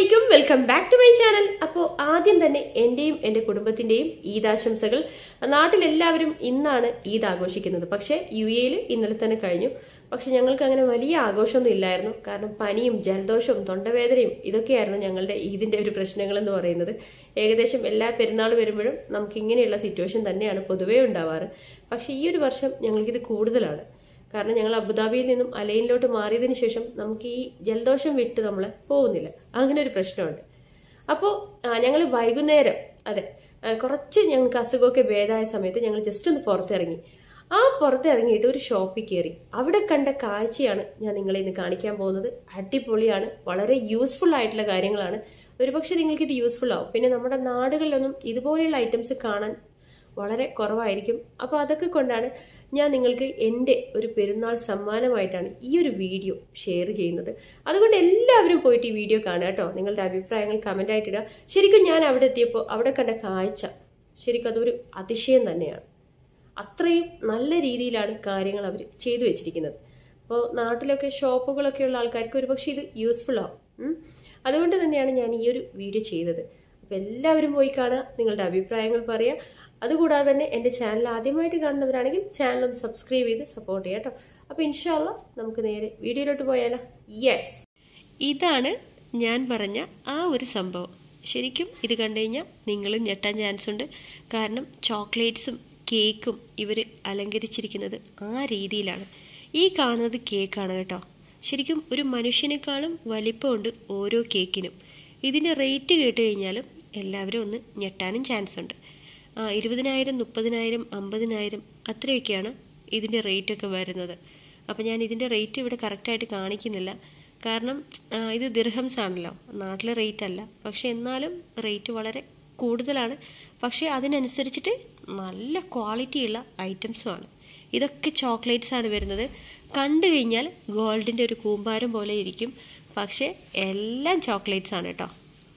അലൈക്കും welcome back to my channel അപ്പോൾ ആദ്യം തന്നെ എന്റെയും എന്റെ കുടുംബത്തിന്റെയും ഈദ് ആശംസകൾ നാട്ടിലെല്ലാവരും ഇന്നാണ് ഈദ് ആഘോഷിക്കുന്നത് പക്ഷേ യു എയിൽ ഇന്നലെ തന്നെ കഴിഞ്ഞു പക്ഷെ ഞങ്ങൾക്ക് അങ്ങനെ വലിയ ആഘോഷമൊന്നും ഇല്ലായിരുന്നു കാരണം പനിയും ജലദോഷവും തൊണ്ടവേദനയും ഇതൊക്കെയായിരുന്നു ഞങ്ങളുടെ ഈദിന്റെ ഒരു പ്രശ്നങ്ങൾ എന്ന് പറയുന്നത് ഏകദേശം എല്ലാ പെരുന്നാൾ വരുമ്പോഴും നമുക്ക് ഇങ്ങനെയുള്ള സിറ്റുവേഷൻ തന്നെയാണ് പൊതുവേ ഉണ്ടാവാറ് പക്ഷെ ഈ ഒരു വർഷം ഞങ്ങൾക്കിത് കൂടുതലാണ് കാരണം ഞങ്ങൾ അബുദാബിയിൽ നിന്നും അലൈനിലോട്ട് മാറിയതിനു ശേഷം നമുക്ക് ഈ ജലദോഷം വിട്ട് നമ്മൾ പോകുന്നില്ല അങ്ങനെ ഒരു പ്രശ്നമുണ്ട് അപ്പോൾ ഞങ്ങൾ വൈകുന്നേരം അതെ ആ, കുറച്ച് ഞങ്ങൾക്ക് അസുഖമൊക്കെ ഭേദമായ സമയത്ത് ഞങ്ങൾ ജസ്റ്റ് ഒന്ന് പുറത്തിറങ്ങി ആ പുറത്തിറങ്ങിയിട്ട് ഒരു ഷോപ്പിൽ കയറി അവിടെ കണ്ട കാഴ്ചയാണ് ഞാൻ നിങ്ങളെ ഇന്ന് കാണിക്കാൻ പോകുന്നത് അടിപൊളിയാണ് വളരെ യൂസ്ഫുൾ ആയിട്ടുള്ള കാര്യങ്ങളാണ് ഒരുപക്ഷെ നിങ്ങൾക്ക് ഇത് യൂസ്ഫുൾ ആവും പിന്നെ നമ്മുടെ നാടുകളിലൊന്നും ഇതുപോലെയുള്ള ഐറ്റംസ് കാണാൻ വളരെ കുറവായിരിക്കും അപ്പോൾ അതൊക്കെ കൊണ്ടാണ് ഞാൻ നിങ്ങൾക്ക് എൻ്റെ ഒരു പെരുന്നാൾ സമ്മാനമായിട്ടാണ് ഈ ഒരു വീഡിയോ ഷെയർ ചെയ്യുന്നത് അതുകൊണ്ട് എല്ലാവരും പോയിട്ട് ഈ വീഡിയോ കാണുക കേട്ടോ നിങ്ങളുടെ അഭിപ്രായങ്ങൾ കമൻ്റ് ആയിട്ടിടുക ശരിക്കും ഞാൻ അവിടെ എത്തിയപ്പോൾ അവിടെ കണ്ട കാഴ്ച ശരിക്കും അതൊരു അതിശയം തന്നെയാണ് അത്രയും നല്ല രീതിയിലാണ് കാര്യങ്ങൾ അവർ ചെയ്തു വെച്ചിരിക്കുന്നത് അപ്പോൾ നാട്ടിലൊക്കെ ഷോപ്പുകളൊക്കെ ഉള്ള ആൾക്കാർക്ക് ഒരുപക്ഷെ ഇത് യൂസ്ഫുൾ ആവും ഉം. അതുകൊണ്ട് തന്നെയാണ് ഞാൻ ഈ ഒരു വീഡിയോ ചെയ്തത് അപ്പോൾ എല്ലാവരും പോയി കാണുക നിങ്ങളുടെ അഭിപ്രായങ്ങൾ പറയുക അതുകൂടാതെ തന്നെ എൻ്റെ ചാനൽ ആദ്യമായിട്ട് കാണുന്നവരാണെങ്കിൽ ചാനൽ ഒന്ന് സബ്സ്ക്രൈബ് ചെയ്ത് സപ്പോർട്ട് ചെയ്യാം കേട്ടോ അപ്പോൾ ഇൻഷാല്ല നമുക്ക് നേരെ വീഡിയോയിലോട്ട് പോയാലോ യെസ് ഇതാണ് ഞാൻ പറഞ്ഞ ആ ഒരു സംഭവം ശരിക്കും ഇത് കണ്ടു കഴിഞ്ഞാൽ നിങ്ങളും ഞെട്ടാൻ ചാൻസ് ഉണ്ട് കാരണം ചോക്ലേറ്റ്സും കേക്കും ഇവർ അലങ്കരിച്ചിരിക്കുന്നത് ആ രീതിയിലാണ് ഈ കാണുന്നത് കേക്കാണ് കേട്ടോ ശരിക്കും ഒരു മനുഷ്യനേക്കാളും വലിപ്പമുണ്ട് ഓരോ കേക്കിനും ഇതിൻ്റെ റേറ്റ് കേട്ട് കഴിഞ്ഞാലും എല്ലാവരും ഒന്ന് ഞെട്ടാനും ചാൻസ് ഉണ്ട് ആ ഇരുപതിനായിരം മുപ്പതിനായിരം അമ്പതിനായിരം അത്രയൊക്കെയാണ് ഇതിൻ്റെ റേറ്റൊക്കെ വരുന്നത് അപ്പോൾ ഞാൻ ഇതിൻ്റെ റേറ്റ് ഇവിടെ കറക്റ്റായിട്ട് കാണിക്കുന്നില്ല കാരണം ആ, ഇത് ദിർഹംസ് ആണല്ലോ നാട്ടിലെ റേറ്റ് അല്ല പക്ഷെ എന്നാലും റേറ്റ് വളരെ കൂടുതലാണ് പക്ഷേ അതിനനുസരിച്ചിട്ട് നല്ല ക്വാളിറ്റിയുള്ള ഐറ്റംസുമാണ് ഇതൊക്കെ ചോക്ലേറ്റ്സ് ആണ് വരുന്നത് കണ്ടു കഴിഞ്ഞാൽ ഗോൾഡിൻ്റെ ഒരു കൂമ്പാരം പോലെ ഇരിക്കും പക്ഷേ എല്ലാം ചോക്ലേറ്റ്സ് ആണ് കേട്ടോ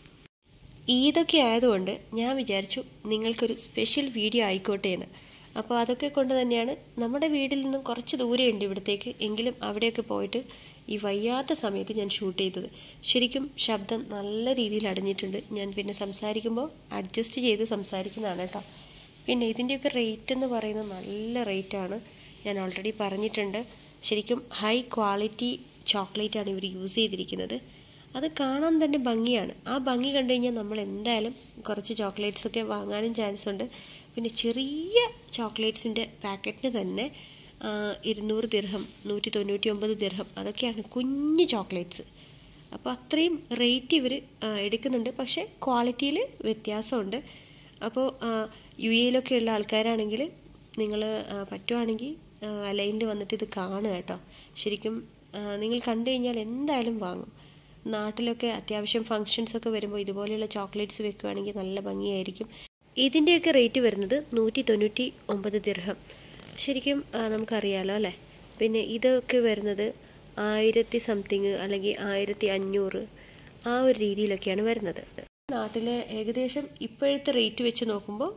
ഈദൊക്കെ ആയതുകൊണ്ട് ഞാൻ വിചാരിച്ചു നിങ്ങൾക്കൊരു സ്പെഷ്യൽ വീഡിയോ ആയിക്കോട്ടെ എന്ന് അപ്പോൾ അതൊക്കെ കൊണ്ട് തന്നെയാണ് നമ്മുടെ വീട്ടിൽ നിന്നും കുറച്ച് ദൂരെയുണ്ട് ഇവിടത്തേക്ക് എങ്കിലും അവിടെയൊക്കെ പോയിട്ട് ഈ വയ്യാത്ത സമയത്ത് ഞാൻ ഷൂട്ട് ചെയ്തത് ശരിക്കും ശബ്ദം നല്ല രീതിയിൽ അടഞ്ഞിട്ടുണ്ട് ഞാൻ പിന്നെ സംസാരിക്കുമ്പോൾ അഡ്ജസ്റ്റ് ചെയ്ത് സംസാരിക്കുന്നതാണ് കേട്ടോ പിന്നെ ഇതിൻ്റെയൊക്കെ റേറ്റ് എന്ന് പറയുന്നത് നല്ല റേറ്റാണ് ഞാൻ ഓൾറെഡി പറഞ്ഞിട്ടുണ്ട് ശരിക്കും ഹൈ ക്വാളിറ്റി ചോക്ലേറ്റാണ് ഇവർ യൂസ് ചെയ്തിരിക്കുന്നത് അത് കാണാൻ തന്നെ ഭംഗിയാണ് ആ ഭംഗി കണ്ടു കഴിഞ്ഞാൽ നമ്മൾ എന്തായാലും കുറച്ച് ചോക്ലേറ്റ്സ് ഒക്കെ വാങ്ങാനും ചാൻസ് ഉണ്ട് പിന്നെ ചെറിയ ചോക്ലേറ്റ്സിൻ്റെ പാക്കറ്റിന് തന്നെ ആ, ഇരുന്നൂറ് ദിർഹം നൂറ്റി തൊണ്ണൂറ്റി ഒമ്പത് ദിർഹം അതൊക്കെയാണ് കുഞ്ഞ് ചോക്ലേറ്റ്സ് അപ്പോൾ അത്രയും റേറ്റ് ഇവർ എടുക്കുന്നുണ്ട് പക്ഷേ ക്വാളിറ്റിയിൽ വ്യത്യാസമുണ്ട് അപ്പോൾ യു എയിലൊക്കെ ഉള്ള ആൾക്കാരാണെങ്കിൽ നിങ്ങൾ പറ്റുവാണെങ്കിൽ ലൈനിൽ വന്നിട്ട് ഇത് കാണുക കേട്ടോ ശരിക്കും ആ, നിങ്ങൾ കണ്ടു കഴിഞ്ഞാൽ എന്തായാലും വാങ്ങും നാട്ടിലൊക്കെ അത്യാവശ്യം ഫങ്ഷൻസ് ഒക്കെ വരുമ്പോൾ ഇതുപോലെയുള്ള ചോക്ലേറ്റ്സ് വെക്കുകയാണെങ്കിൽ നല്ല ഭംഗിയായിരിക്കും ഇതിൻ്റെയൊക്കെ റേറ്റ് വരുന്നത് നൂറ്റി തൊണ്ണൂറ്റി ഒമ്പത് ദിർഹം ശരിക്കും ആ, നമുക്കറിയാലോ അല്ലേ പിന്നെ ഇതൊക്കെ വരുന്നത് ആയിരത്തി സംതിങ് അല്ലെങ്കിൽ ആയിരത്തി അഞ്ഞൂറ് ആ ഒരു രീതിയിലൊക്കെയാണ് വരുന്നത് നാട്ടിലെ ഏകദേശം ഇപ്പോഴത്തെ റേറ്റ് വെച്ച് നോക്കുമ്പോൾ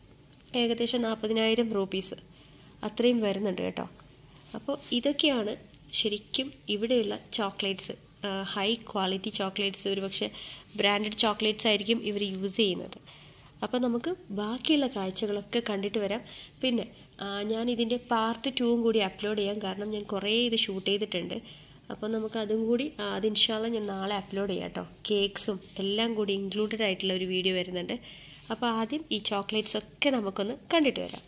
ഏകദേശം നാൽപ്പതിനായിരം റൂപ്പീസ് അത്രയും വരുന്നുണ്ട് കേട്ടോ അപ്പോൾ ഇതൊക്കെയാണ് ശരിക്കും ഇവിടെയുള്ള ചോക്ലേറ്റ്സ് ഹൈ ക്വാളിറ്റി ചോക്ലേറ്റ്സ് ഒരുപക്ഷെ ബ്രാൻഡഡ് ചോക്ലേറ്റ്സ് ആയിരിക്കും ഇവർ യൂസ് ചെയ്യുന്നത് അപ്പോൾ നമുക്ക് ബാക്കിയുള്ള കാഴ്ചകളൊക്കെ കണ്ടിട്ട് വരാം പിന്നെ ആ, ഞാൻ ഇതിൻ്റെ പാർട്ട് ടൂവും കൂടി അപ്ലോഡ് ചെയ്യാം കാരണം ഞാൻ കുറേ ഇത് ഷൂട്ട് ചെയ്തിട്ടുണ്ട് അപ്പോൾ നമുക്ക് അതും കൂടി ആ, അത് ഇൻഷാല്ല ഞാൻ നാളെ അപ്ലോഡ് ചെയ്യാം കേട്ടോ കേക്ക്സും എല്ലാം കൂടി ഇൻക്ലൂഡഡ് ആയിട്ടുള്ള ഒരു വീഡിയോ വരുന്നുണ്ട് അപ്പോൾ ആദ്യം ഈ ചോക്ലേറ്റ്സ് ഒക്കെ നമുക്കൊന്ന് കണ്ടിട്ട് വരാം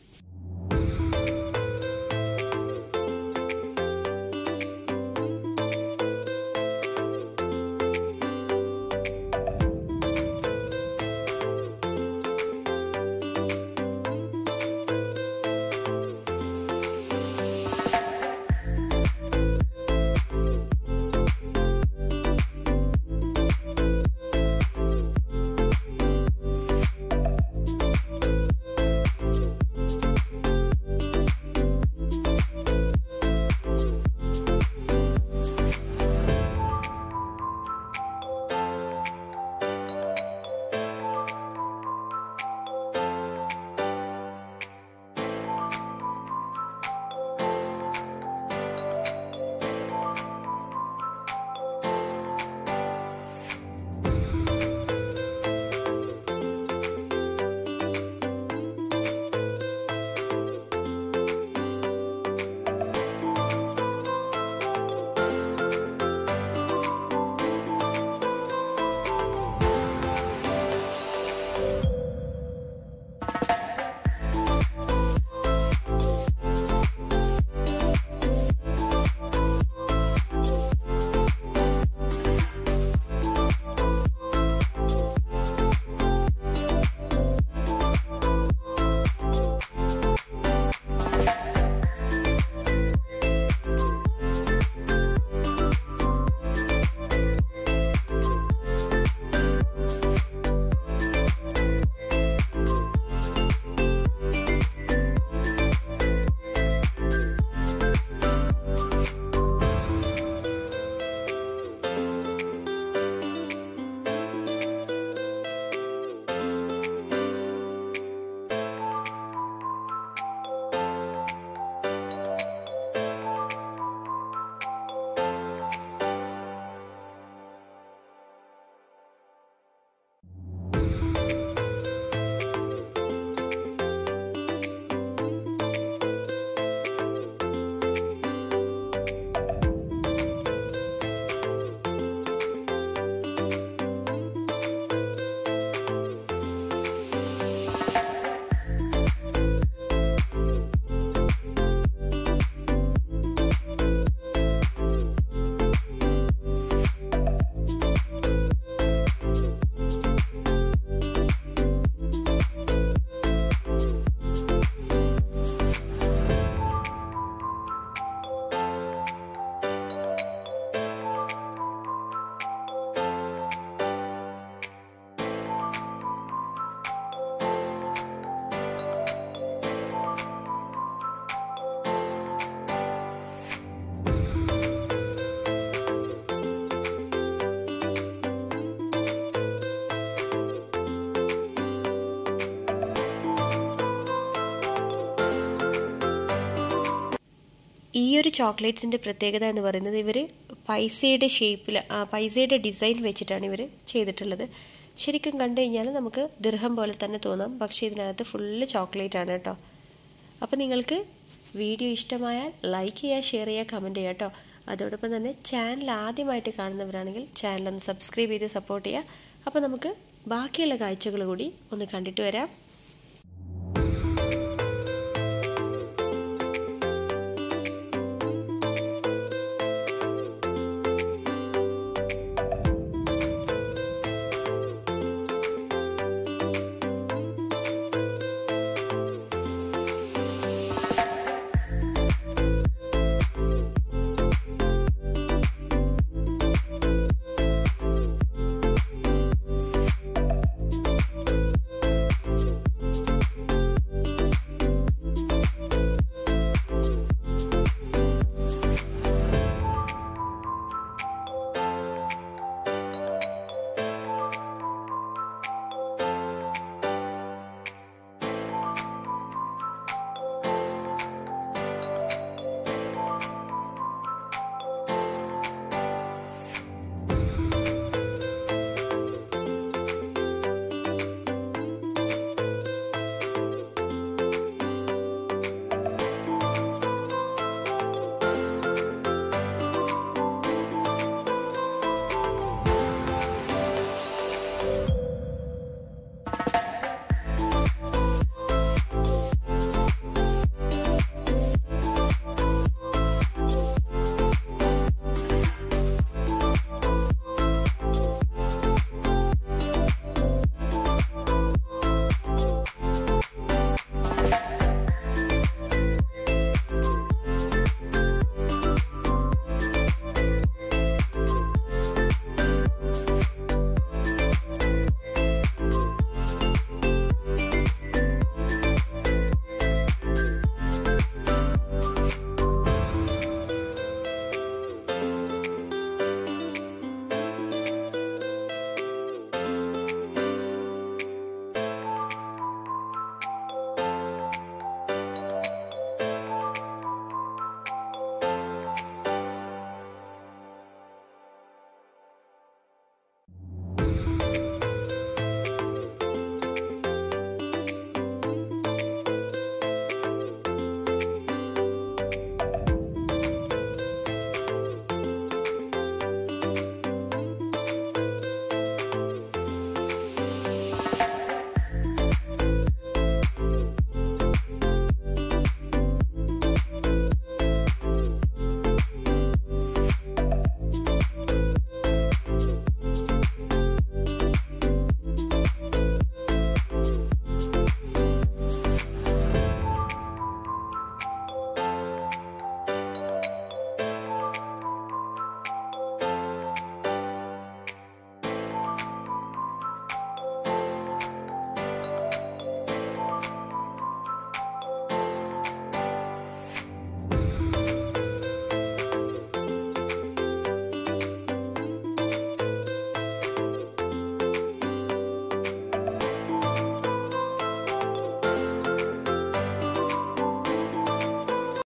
ഒരു ചോക്ലേറ്റ്സിൻ്റെ പ്രത്യേകത എന്ന് പറയുന്നത് ഇവർ പൈസയുടെ ഷേപ്പിൽ പൈസയുടെ ഡിസൈൻ വെച്ചിട്ടാണ് ഇവർ ചെയ്തിട്ടുള്ളത് ശരിക്കും കണ്ടു കഴിഞ്ഞാൽ നമുക്ക് ദൃഹം പോലെ തന്നെ തോന്നാം പക്ഷേ ഇതിനകത്ത് ഫുള്ള് ചോക്ലേറ്റ് ആണ് കേട്ടോ അപ്പോൾ നിങ്ങൾക്ക് വീഡിയോ ഇഷ്ടമായാൽ ലൈക്ക് ചെയ്യുക ഷെയർ ചെയ്യുക കമൻറ്റ് ചെയ്യുക കേട്ടോ അതോടൊപ്പം തന്നെ ചാനൽ ആദ്യമായിട്ട് കാണുന്നവരാണെങ്കിൽ ചാനൽ ഒന്ന് സബ്സ്ക്രൈബ് ചെയ്ത് സപ്പോർട്ട് ചെയ്യുക അപ്പോൾ നമുക്ക് ബാക്കിയുള്ള കാഴ്ചകൾ കൂടി ഒന്ന് കണ്ടിട്ട് വരാം